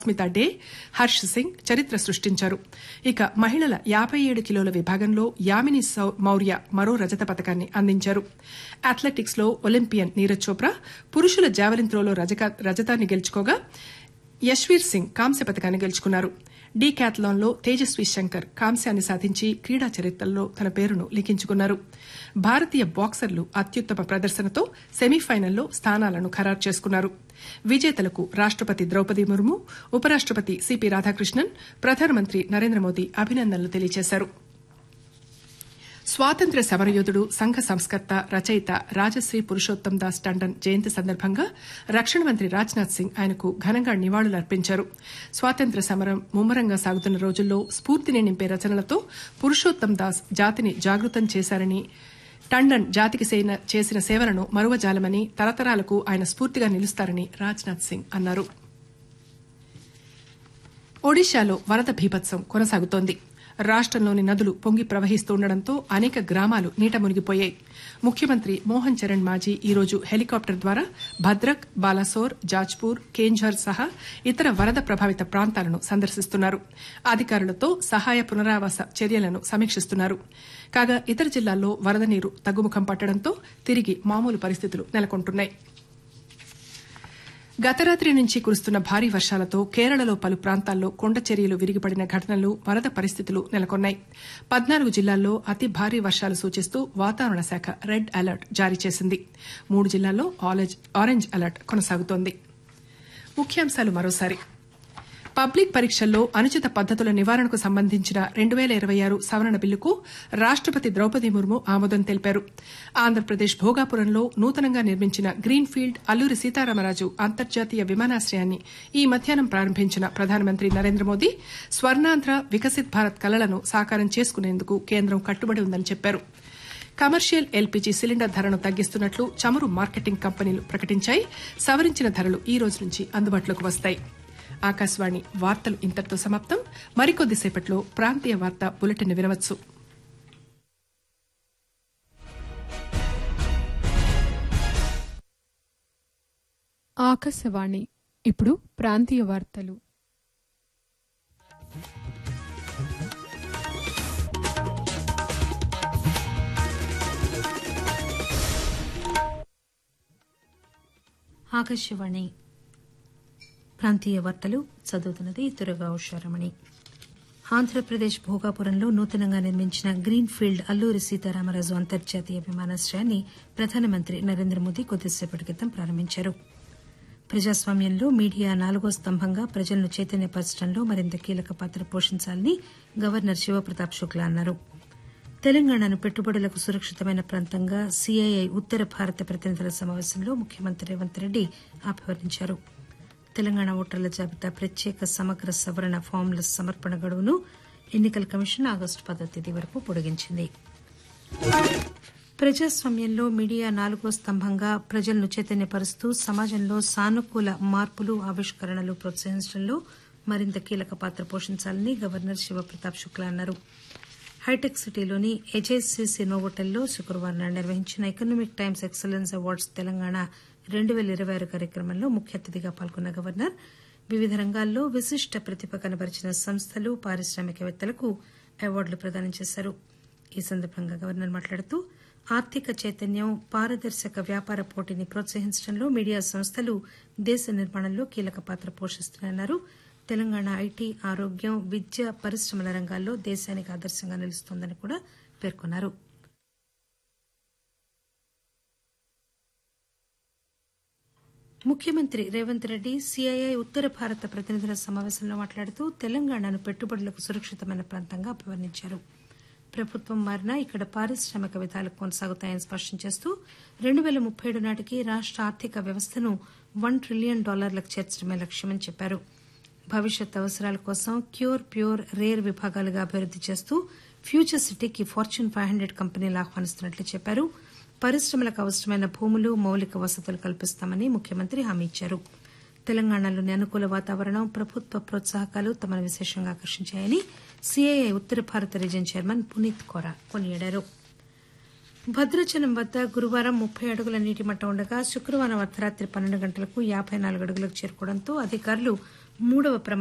Smita day Harsh Singh చరిత్ర సృష్టించారు ఇక మహిళల యాబై ఏడు కిలోల విభాగంలో యామిని మౌర్య మరో రజత పతకాన్ని అందించారు అథ్లెటిక్స్ లో ఒలింపియన్ నీరజ్ చోప్రా పురుషుల జావెలిన్ త్రోలో రజతాన్ని గెలుచుకోగా యశ్వీర్ సింగ్ కాంస్య పతకాన్ని గెలుచుకున్నారు డీ క్యాథలాన్లో తేజస్వి శంకర్ కాంస్యాన్ని సాధించి క్రీడా చరిత్రలో తన పేరును లిఖించుకున్నారు భారతీయ బాక్సర్లు అత్యుత్తమ ప్రదర్శనతో సెమీఫైనల్లో స్థానాలను ఖరారు చేసుకున్నారు విజేతలకు రాష్టపతి ద్రౌపది ముర్ము ఉపరాష్టపతి సిపి రాధాకృష్ణన్ ప్రధానమంత్రి నరేంద్ర మోదీ అభినందనలు తెలియజేశారు స్వాతంత్ర్య సమరయోధుడు సంఘ సంస్కర్త రచయిత రాజశ్రీ పురుషోత్తం దాస్ టండన్ జయంతి సందర్భంగా రక్షణ మంత్రి రాజ్నాథ్ సింగ్ ఆయనకు ఘనంగా నివాళులర్పించారు స్వాతంత్ర్య సమరం ముమ్మరంగా సాగుతున్న రోజుల్లో స్ఫూర్తిని నింపే రచనలతో పురుషోత్తం దాస్ జాతిని జాగృతం చేశారని టండన్ జాతికి చేసిన సేవలను మరువజాలమని తరతరాలకు ఆయన స్ఫూర్తిగా నిలుస్తారని రాజ్నాథ్ సింగ్ అన్నారు ఒడిశాలో వరద బీభత్సం కొనసాగుతోంది రాష్టంలోని నదులు పొంగి ప్రవహిస్తుండటంతో అనేక గ్రామాలు నీట మునిగిపోయాయి ముఖ్యమంత్రి మోహన్ చరణ్ మాజీ ఈరోజు హెలికాప్టర్ ద్వారా భద్రక్ బాలాసోర్ జాజ్పూర్ కేంఝర్ సహా ఇతర వరద ప్రభావిత ప్రాంతాలను సందర్శిస్తున్నారు అధికారులతో సహాయ పునరావాస చర్యలను సమీక్షిస్తున్నారు కాగా ఇతర జిల్లాల్లో వరద నీరు తగ్గుముఖం పట్టడంతో తిరిగి మామూలు పరిస్థితులు నెలకొంటున్నాయి గతరాత్రి నుంచి కురుస్తున్న భారీ వర్షాలతో కేరళలో పలు ప్రాంతాల్లో కొండ చర్యలు విరిగిపడిన ఘటనలు వరద పరిస్థితులు నెలకొన్నాయి పద్నాలుగు జిల్లాల్లో అతి భారీ వర్షాలు సూచిస్తూ వాతావరణ శాఖ రెడ్ అలర్ట్ జారీ చేసింది మూడు జిల్లాల్లో ఆరెంజ్ అలర్ట్ కొనసాగుతోంది ముఖ్యాంశాలు మరోసారి పబ్లిక్ పరీక్షల్లో అనుచిత పద్దతుల నివారణకు సంబంధించిన రెండు పేల ఇరవై ఆరు సవరణ బిల్లుకు రాష్టపతి ద్రౌపది ముర్ము ఆమోదం తెలిపారు ఆంధ్రప్రదేశ్ భోగాపురంలో నూతనంగా నిర్మించిన గ్రీన్ఫీల్డ్ అల్లూరి సీతారామరాజు అంతర్జాతీయ విమానాశ్రయాన్ని ఈ మధ్యాహ్నం ప్రారంభించిన ప్రధానమంత్రి నరేంద్ర మోదీ స్వర్ణాంధ్ర వికసిత్ భారత్ కలలను సాకారం చేసుకునేందుకు కేంద్రం కట్టుబడి ఉందని చెప్పారు కమర్షియల్ ఎల్పీజీ సిలిండర్ ధరను తగ్గిస్తున్నట్లు చమురు మార్కెటింగ్ కంపెనీలు ప్రకటించాయి సవరించిన ధరలు ఈ రోజు నుంచి అందుబాటులోకి వస్తాయి ఆకాశవాణి వార్తలు ఇంతటితో సమాప్తం మరికొద్దిసేపట్లో ప్రాంతీయ వార్తా బులెటిన్ వినవచ్చు ఆకాశవాణి ఇప్పుడు ప్రాంతీయ వార్తలు ఆకాశవాణి ప్రాంతీయ వార్తలు చదువుతున్నది తురగా ఉషారమణి ఆంధ్రప్రదేశ్ భోగాపురంలో నూతనంగా నిర్మించిన గ్రీన్ఫీల్డ్ అల్లూరి సీతారామరాజు అంతర్జాతీయ విమానాశ్రయాన్ని ప్రధానమంత్రి నరేంద్ర మోదీ కొద్దిసేపటి క్రితం ప్రారంభించారు ప్రజాస్వామ్యంలో మీడియా నాలుగో స్తంభంగా ప్రజలను చైతన్యపరచడంలో మరింత కీలక పాత్ర పోషించాలని గవర్నర్ శివప్రతాప్ శుక్లా అన్నారు తెలంగాణను పెట్టుబడులకు సురక్షితమైన ప్రాంతంగా సీఐఐ ఉత్తర భారత ప్రతినిధుల సమావేశంలో ముఖ్యమంత్రి రేవంత్ రెడ్డి అభివర్ణించారు తెలంగాణ ఓటర్ల జాబితా ప్రత్యేక సమగ్ర సవరణ ఫామ్ల సమర్పణ గడువును ఎన్నికల కమిషన్ ఆగస్టు పదో తేదీ వరకు పొడిగించింది ప్రజాస్వామ్యంలో మీడియా నాలుగో స్తంభంగా ప్రజలను చైతన్యపరుస్తూ సమాజంలో సానుకూల మార్పులు ఆవిష్కరణలు ప్రోత్సహించడంలో మరింత కీలక పాత్ర పోషించాలని గవర్నర్ శివప్రతాప్ శుక్లా అన్నారు హైటెక్ సిటీలోని హెచ్ఎస్సీసీ నోవోటెల్లో శుక్రవారం నాడు నిర్వహించిన Economic Times excellence awards Telangana రెండు పేల ఇరవై ఆరు కార్యక్రమంలో ముఖ్య అతిథిగా పాల్గొన్న గవర్నర్ వివిధ రంగాల్లో విశిష్ట ప్రతిభ కనబరిచిన సంస్థలు పారిశ్రామికవేత్తలకు అవార్డులు ప్రదానం చేశారు ఈ సందర్భంగా గవర్నర్ మాట్లాడుతూ ఆర్థిక చైతన్యం పారదర్శక వ్యాపార పోటీని ప్రోత్సహించడంలో మీడియా సంస్థలు దేశ నిర్మాణంలో కీలక పాత్ర పోషిస్తున్నాయన్నారు తెలంగాణ ఐటీ ఆరోగ్యం విద్య పరిశ్రమల రంగాల్లో దేశానికి ఆదర్శంగా నిలుస్తోందని కూడా పేర్కొన్నారు ముఖ్యమంత్రి రేవంత్ రెడ్డి సీఐఐ ఉత్తర భారత ప్రతినిధుల సమావేశంలో మాట్లాడుతూ తెలంగాణను పెట్టుబడులకు సురక్షితమైన ప్రాంతంగా అభివర్ణించారు ప్రభుత్వం మారినా ఇక్కడ పారిశ్రామిక విధాలు కొనసాగుతాయని స్పష్టం చేస్తూ రెండు పేల ముప్పై ఏడు నాటికి రాష్ట ఆర్థిక వ్యవస్థను వన్ ట్రిలియన్ డాలర్లకు చేర్చడమే లక్ష్యమని చెప్పారు భవిష్యత్ అవసరాల కోసం క్యూర్ ప్యూర్ రేర్ విభాగాలుగా అభివృద్ది చేస్తూ ఫ్యూచర్ సిటీకి ఫార్చ్యూన్ ఫైవ్ హండ్రెడ్ కంపెనీలు ఆహ్వానిస్తున్నట్లు చెప్పారు పరిశ్రమలకు అవసరమైన భూములు మౌలిక వసతులు కల్పిస్తామని ముఖ్యమంత్రి హామీ ఇచ్చారు తెలంగాణలోని అనుకూల వాతావరణం ప్రభుత్వ ప్రోత్సాహకాలు తమను విశేషంగా ఆకర్షించాయని సీఐఐ ఉత్తర భారత రీజన్ చైర్మన్ పునీత్ కోరా కొనియాడారు భద్రాచలం వద్ద గురువారం ముప్పై అడుగుల నీటి మట్టం ఉండగా శుక్రవారం అర్ధరాత్రి పన్నెండు గంటలకు యాబై నాలుగు అడుగులకు చేరుకోవడంతో అధికారులు మూడవ